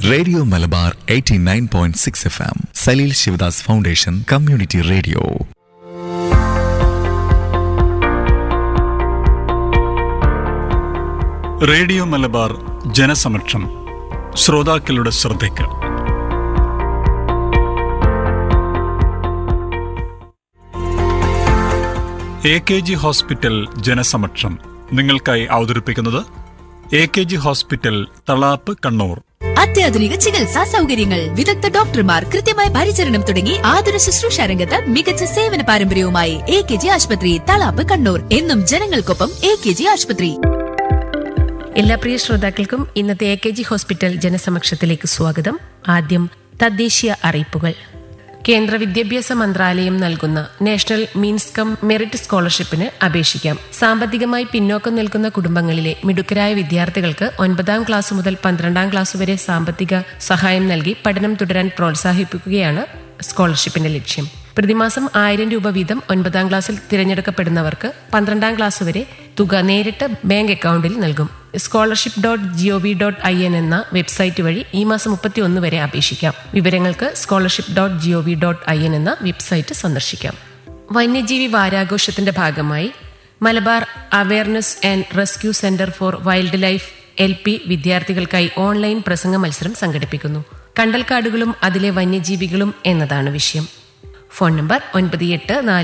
radio Malabar 89.6 F M Saleel Sivadas foundation community radio radio Malabar ജനസമക്ഷം ശ്രോതാക്കളുടെ ശ്രദ്ധയ്ക്ക് എ കെ ജി ഹോസ്പിറ്റൽ ജനസമക്ഷം നിങ്ങൾക്കായി അവതരിപ്പിക്കുന്നത് A K G hospital Thalap Kannur അത്യാധുനിക ചികിത്സാ സൗകര്യങ്ങൾ വിദഗ്ധ ഡോക്ടർമാർ കൃത്യമായ പരിചരണം തുടങ്ങി ആതുര ശുശ്രൂഷ രംഗത്ത് മികച്ച സേവന പാരമ്പര്യവുമായി എ കെ ജി ആശുപത്രി തളാപ്പ് കണ്ണൂർ എന്നും ജനങ്ങൾക്കൊപ്പം എ കെ ജി ആശുപത്രി എല്ലാ പ്രിയ ശ്രോതാക്കൾക്കും ഇന്നത്തെ എ കെ ജി ഹോസ്പിറ്റൽ ജനസമക്ഷത്തിലേക്ക് സ്വാഗതം ആദ്യം തദ്ദേശീയ അറിയിപ്പുകൾ കേന്ദ്ര വിദ്യാഭ്യാസ മന്ത്രാലയം നൽകുന്ന നാഷണൽ മീൻസ് കം മെറിറ്റ് സ്കോളർഷിപ്പിന് അപേക്ഷിക്കാം സാമ്പത്തികമായി പിന്നോക്കം നിൽക്കുന്ന കുടുംബങ്ങളിലെ മിടുക്കരായ വിദ്യാർത്ഥികൾക്ക് ഒൻപതാം ക്ലാസ് മുതൽ പന്ത്രണ്ടാം ക്ലാസ് വരെ സാമ്പത്തിക സഹായം നൽകി പഠനം തുടരാൻ പ്രോത്സാഹിപ്പിക്കുകയാണ് സ്കോളർഷിപ്പിന്റെ ലക്ഷ്യം പ്രതിമാസം ആയിരം രൂപ വീതം ഒൻപതാം ക്ലാസ്സിൽ തിരഞ്ഞെടുക്കപ്പെടുന്നവർക്ക് പന്ത്രണ്ടാം ക്ലാസ് വരെ തുക നേരിട്ട് ബാങ്ക് അക്കൗണ്ടിൽ നൽകും scholarship dot GOV dot I N എന്ന വെബ്സൈറ്റ് വഴി ഈ മാസം മുപ്പത്തി ഒന്ന് വരെ അപേക്ഷിക്കാം വിവരങ്ങൾക്ക് scholarship dot GOV dot I N എന്ന വെബ്സൈറ്റ് സന്ദർശിക്കാം വന്യജീവി വാരാഘോഷത്തിന്റെ ഭാഗമായി Malabar awareness and rescue centre for wildlife L P വിദ്യാർത്ഥികൾക്കായി ഓൺലൈൻ പ്രസംഗ മത്സരം സംഘടിപ്പിക്കുന്നു കണ്ടൽക്കാടുകളും അതിലെ വന്യജീവികളും എന്നതാണ് വിഷയം ഫോൺ നമ്പർ ഒൻപത് എട്ട് നാല്